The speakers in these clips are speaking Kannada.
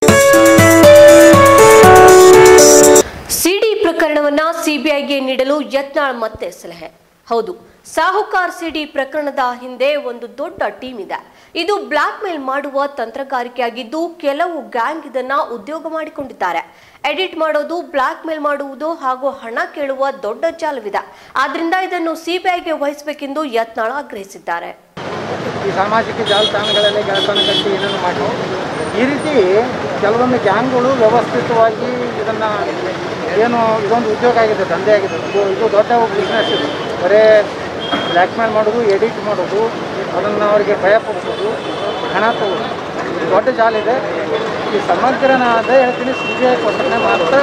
ಸಿಡಿ ಪ್ರಕರಣವನ್ನ ಸಿಬಿಐಗೆ ನೀಡಲು ಯತ್ನಾಳ್ ಮತ್ತೆ ಸಲಹೆ ಹೌದು ಸಾಹುಕಾರ್ ಸಿಡಿ ಪ್ರಕರಣದ ಹಿಂದೆ ಒಂದು ದೊಡ್ಡ ಟೀಮ್ ಇದೆ ಇದು ಬ್ಲಾಕ್ ಮೇಲ್ ಮಾಡುವ ತಂತ್ರಗಾರಿಕೆಯಾಗಿದ್ದು ಕೆಲವು ಗ್ಯಾಂಗ್ ಇದನ್ನ ಉದ್ಯೋಗ ಮಾಡಿಕೊಂಡಿದ್ದಾರೆ ಎಡಿಟ್ ಮಾಡೋದು ಬ್ಲಾಕ್ ಮೇಲ್ ಮಾಡುವುದು ಹಾಗೂ ಹಣ ಕೇಳುವ ದೊಡ್ಡ ಜಾಲವಿದೆ ಆದ್ರಿಂದ ಇದನ್ನು ಸಿಬಿಐಗೆ ವಹಿಸಬೇಕೆಂದು ಯತ್ನಾಳ್ ಆಗ್ರಹಿಸಿದ್ದಾರೆ ಈ ಸಾಮಾಜಿಕ ಜಾಲತಾಣಗಳಲ್ಲಿ ಗೆಳತನ ಕಟ್ಟಿ ಏನನ್ನು ಮಾಡಿ ಈ ರೀತಿ ಕೆಲವೊಂದು ಗ್ಯಾಂಗ್ಗಳು ವ್ಯವಸ್ಥಿತವಾಗಿ ಇದನ್ನು ಏನು ಇದೊಂದು ಉದ್ಯೋಗ ಆಗಿದೆ ದಂಧೆ ಆಗಿದೆ ಇದು ಇದು ದೊಡ್ಡ ಬಿಸ್ನೆಸ್ ಇದು ಬರೇ ಬ್ಲ್ಯಾಕ್ ಮೇಲ್ ಮಾಡೋದು ಎಡಿಟ್ ಮಾಡೋದು ಅದನ್ನು ಅವರಿಗೆ ಭಯ ಪಡಿಸೋದು ಹಣ ತಗೋದು ಇದು ದೊಡ್ಡ ಜಾಲ ಇದೆ ಈ ಸಮಗ್ರ ನಾನು ಅದೇ ಹೇಳ್ತೀನಿ ಸಿ ಬಿ ಐ ಕೊಟ್ಟರೆ ಮಾತ್ರ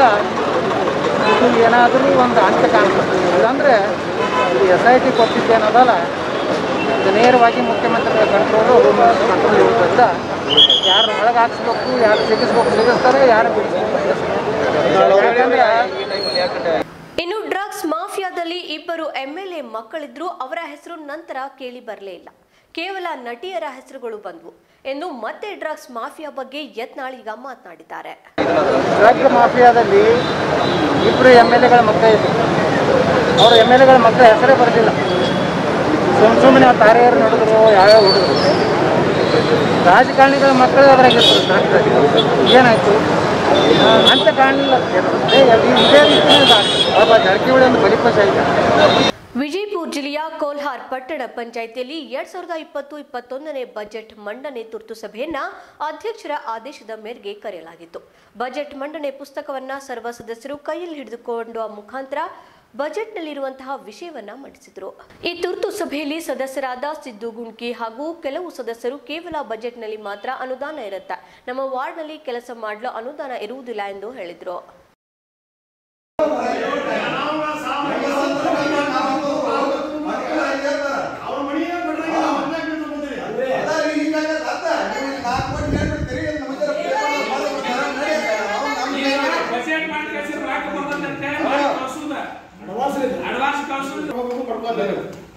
ಇದು ಏನಾದರೂ ಒಂದು ಅಂತ್ಯ ಕಾಣ್ತದೆ ಇಲ್ಲಾಂದರೆ ಇದು ಎಸ್ ಐ ಟಿ ಕೊಟ್ಟಿದ್ದೇನದಲ್ಲ ಇದು ನೇರವಾಗಿ ಮುಖ್ಯಮಂತ್ರಿಗಳ ಕಂಟ್ರೋಲು ಹೋಮ್ ಮಿನಿಸ್ಟರ್ ಕಂಟ್ರೋಲ್ ಇರೋದ್ರಿಂದ ಯಾರು ಒಳಗೆ ಹಾಕ್ಸ್ಬೇಕು ಯಾರು ಸಿಗಿಸ್ಬೇಕು ಸಿಗಿಸ್ತಾರೆ ಯಾರು ಬಿಡಿಸ್ಬೇಕು ಬಿಡಿಸ್ತಾರೆ ಯಾಕಂದ್ರೆ ಇನ್ನು ಡ್ರಗ್ಸ್ ಮಾಫಿಯಾದಲ್ಲಿ ಇಬ್ಬರು ಎಂಎಲ್ಎ ಮಕ್ಕಳಿದ್ರು ಅವರ ಹೆಸರು ನಂತರ ಕೇಳಿ ಬರಲೇ ಇಲ್ಲ ಕೇವಲ ನಟಿಯರ ಹೆಸರುಗಳು ಬಂದವು ಎಂದು ಮತ್ತೆ ಡ್ರಗ್ಸ್ ಮಾಫಿಯಾ ಬಗ್ಗೆ ಯತ್ನಾಳ್ ಈಗ ಮಾತನಾಡಿದ್ದಾರೆ ಡ್ರಗ್ ಮಾಫಿಯಾದಲ್ಲಿ ಇಬ್ಬರು ಎಮ್ ಎಲ್ ಎಗಳ ಮಕ್ಕಳು ಇದ್ರು ಅವರು ಎಮ್ ಎಲ್ ಎಗಳ ಮಕ್ಕಳ ಹೆಸರೇ ಬರೆದಿಲ್ಲ ಸುಮ್ಮ ಸುಮ್ಮನೆ ತಾರೆಯರು ನಡೆದ್ರು ಯಾವ್ಯಾವ ಹುಡುಗರು ರಾಜಕಾರಣಿಗಳ ಮಕ್ಕಳು ಅದ್ರಾಗಿತ್ತು ಡ್ರಗ್ಸ್ ಏನಾಯಿತು ಅಂತ ಕಾಣಲಿಲ್ಲ ಇದೇ ಇದೇ ರೀತಿ ಒಬ್ಬ ಜಾರಕಿಹೊಳಿ ಒಂದು ಬಲಿಪಶ ಇದೆ ವಿಜಯಪುರ ಜಿಲ್ಲೆಯ ಕೋಲ್ಹಾರ್ ಪಟ್ಟಣ ಪಂಚಾಯಿತಿಯಲ್ಲಿ ಎರಡ್ ಸಾವಿರದ ಇಪ್ಪತ್ತು ಇಪ್ಪತ್ತೊಂದನೇ ಬಜೆಟ್ ಮಂಡನೆ ತುರ್ತು ಸಭೆಯನ್ನ ಅಧ್ಯಕ್ಷರ ಆದೇಶದ ಮೇರೆಗೆ ಕರೆಯಲಾಗಿತ್ತು ಬಜೆಟ್ ಮಂಡನೆ ಪುಸ್ತಕವನ್ನ ಸರ್ವ ಸದಸ್ಯರು ಕೈಯಲ್ಲಿ ಹಿಡಿದುಕೊಂಡ ಮುಖಾಂತರ ಬಜೆಟ್ನಲ್ಲಿರುವಂತಹ ವಿಷಯವನ್ನ ಮಂಡಿಸಿದರು ಈ ತುರ್ತು ಸಭೆಯಲ್ಲಿ ಸದಸ್ಯರಾದ ಸಿದ್ದು ಗುಂಡ್ಕಿ ಹಾಗೂ ಕೆಲವು ಸದಸ್ಯರು ಕೇವಲ ಬಜೆಟ್ನಲ್ಲಿ ಮಾತ್ರ ಅನುದಾನ ಇರುತ್ತೆ ನಮ್ಮ ವಾರ್ಡ್ನಲ್ಲಿ ಕೆಲಸ ಮಾಡಲು ಅನುದಾನ ಇರುವುದಿಲ್ಲ ಎಂದು ಹೇಳಿದರು ಬಜೆಟ್ ಮಾಡಿ ಕಳ್ಸಿದ್ರೆ ರಾಕ ಬರ್ತದಂತೆ ಹೇಳಿ ಮಾಡಿ ಕಳ್ಸುದ. ಅಡ್ವಾನ್ಸ್ ಕಳ್ಸುದು